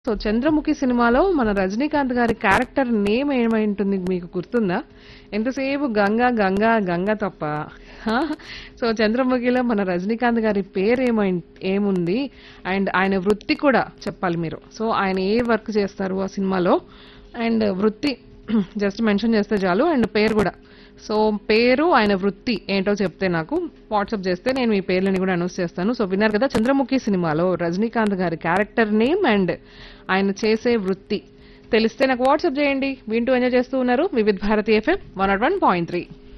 So 'Chandramukhi' సినిమాలో మన రజనీకాంత్ గారి క్యారెక్టర్ నేమ్ ఏమై ఉంటుంది మీకు గుర్తుందా? ఎంతసేపు గంగ, గంగ, గంగ తప్ప. ఆ! సో 'చంద్రముఖిలో' మన రజనీకాంత్ గారి పేరేమై ఏముంది? అండ్ ఆయన వృత్తి కూడా చెప్పాలి మీరు. సో ఆయన ఏ వర్క్ చేస్తారు ఆ సినిమాలో? అండ్ వృత్తి జస్ట్ మెన్షన్ చేస్తే చాలు. అండ్ పేరు కూడా. సో పేరు, ఆయన వృత్తి ఏంటో చెప్తే నాకు వాట్సాప్ చేస్తే నేను మీ పేర్లని కూడా అనౌన్స్ చేస్తాను. సో విన్నారు కదా 'చంద్రముఖి' సినిమాలో రజనీకాంత్ గారి క్యారెక్టర్ నేమ్ అండ్ ఆయన చేసే వృత్తి తెలిస్తే నాకు వాట్సాప్ చేయండి. వింటూ ఎంజాయ్ చేస్తూ ఉన్నారు వివిధ్ భారతి ఎఫ్ఎం 101.3